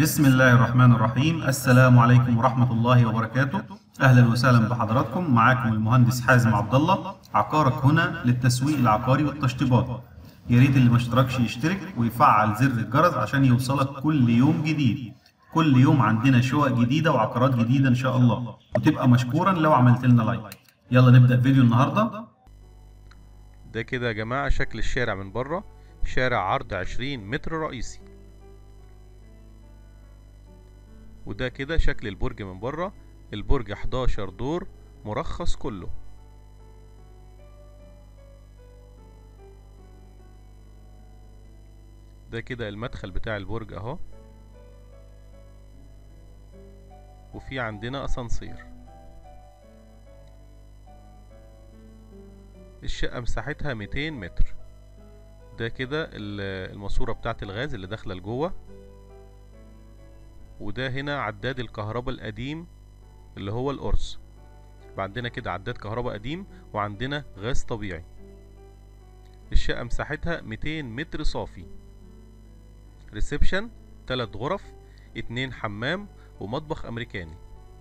بسم الله الرحمن الرحيم السلام عليكم ورحمة الله وبركاته أهلا وسهلا بحضراتكم معاكم المهندس حازم عبد الله عقارك هنا للتسويق العقاري والتشطيبات يا ريت اللي ما اشتركش يشترك ويفعل زر الجرس عشان يوصلك كل يوم جديد كل يوم عندنا شقق جديدة وعقارات جديدة إن شاء الله وتبقى مشكورا لو عملت لنا لايك يلا نبدأ فيديو النهاردة ده كده يا جماعة شكل الشارع من بره شارع عرض عشرين متر رئيسي وده كده شكل البرج من بره البرج 11 دور مرخص كله ده كده المدخل بتاع البرج اهو وفي عندنا اسانسير الشقة مساحتها 200 متر ده كده الماسورة بتاعت الغاز اللي داخلة لجوه وده هنا عداد الكهرباء القديم اللي هو القرص عندنا كده عداد كهرباء قديم وعندنا غاز طبيعي الشقة مساحتها 200 متر صافي ريسبشن تلات غرف اتنين حمام ومطبخ امريكاني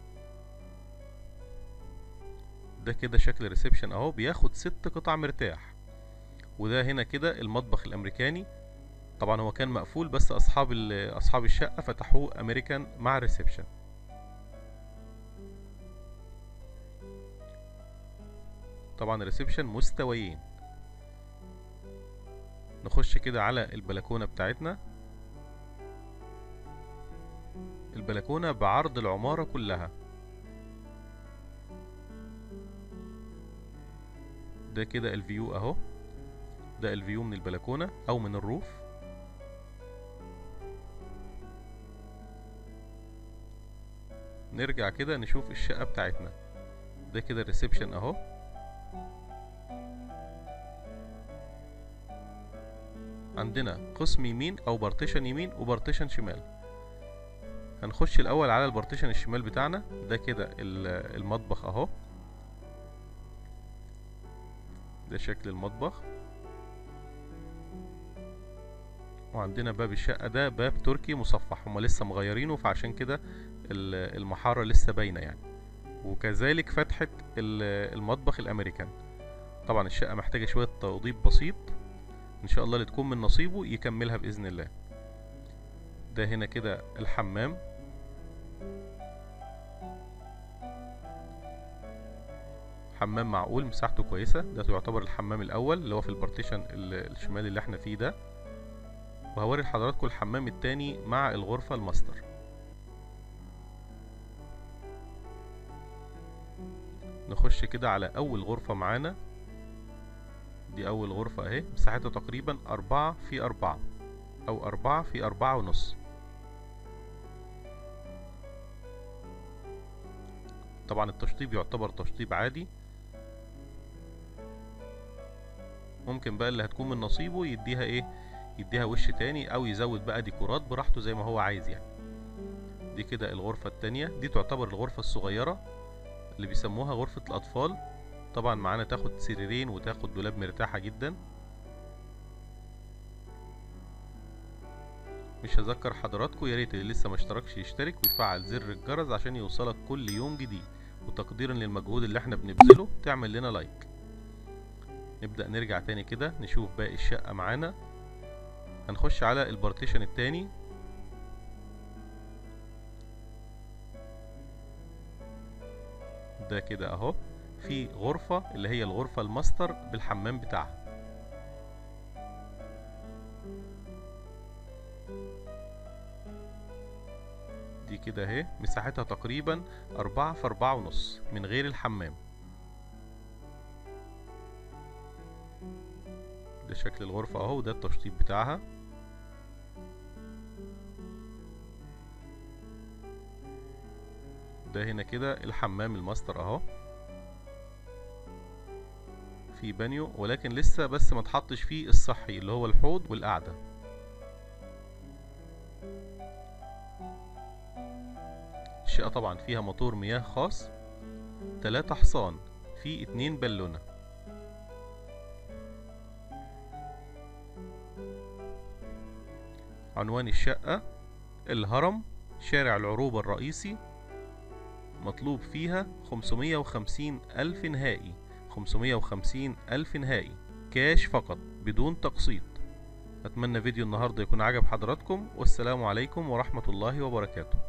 ده كده شكل ريسبشن اهو بياخد ست قطع مرتاح وده هنا كده المطبخ الامريكاني طبعا هو كان مقفول بس اصحاب اصحاب الشقه فتحوه امريكان مع الريسبشن طبعا الريسبشن مستويين نخش كده على البلكونه بتاعتنا البلكونه بعرض العماره كلها ده كده الفيو اهو ده الفيو من البلكونه او من الروف نرجع كده نشوف الشقة بتاعتنا ده كده الريسبشن اهو عندنا قسم يمين او بارتيشن يمين وبارتيشن شمال هنخش الاول على البارتيشن الشمال بتاعنا ده كده المطبخ اهو ده شكل المطبخ وعندنا باب الشقة ده باب تركي مصفح هما لسه مغيرينه فعشان كده المحارة لسه باينة يعني وكذلك فتحة المطبخ الأمريكان طبعا الشقة محتاجة شوية توضيب بسيط إن شاء الله اللي تكون من نصيبه يكملها بإذن الله ده هنا كده الحمام حمام معقول مساحته كويسة ده يعتبر الحمام الأول اللي هو في البارتيشن الشمالي اللي احنا فيه ده وهوري لحضراتكم الحمام التاني مع الغرفة الماستر نخش كده على أول غرفة معانا دي أول غرفة أهي مساحتها تقريبا أربعة في أربعة أو أربعة في أربعة ونص طبعا التشطيب يعتبر تشطيب عادي ممكن بقى اللي هتكون من نصيبه يديها ايه يديها وش تاني او يزود بقى ديكورات براحته زي ما هو عايز يعني دي كده الغرفة التانية دي تعتبر الغرفة الصغيرة اللي بيسموها غرفة الأطفال طبعا معانا تاخد سريرين وتاخد دولاب مرتاحة جدا مش هذكر حضراتكم يا ريت اللي لسه ما اشتركش يشترك ويفعل زر الجرس عشان يوصلك كل يوم جديد وتقديرا للمجهود اللي احنا بنبذله تعمل لنا لايك نبدأ نرجع تاني كده نشوف باقي الشقة معانا هنخش على البارتيشن التاني ده كده اهو في غرفة اللي هي الغرفة الماستر بالحمام بتاعها دي كده اهي مساحتها تقريبا أربعة في أربعة ونص من غير الحمام ده شكل الغرفة اهو وده التشطيب بتاعها ده هنا كده الحمام الماستر اهو في بانيو ولكن لسه بس ما تحطش فيه الصحي اللي هو الحوض والقعدة الشقة طبعا فيها موتور مياه خاص تلاتة حصان في اتنين بالونة عنوان الشقة الهرم شارع العروبة الرئيسي مطلوب فيها 550 ألف نهائي 550 ألف نهائي كاش فقط بدون تقسيط أتمنى فيديو النهاردة يكون عجب حضراتكم والسلام عليكم ورحمة الله وبركاته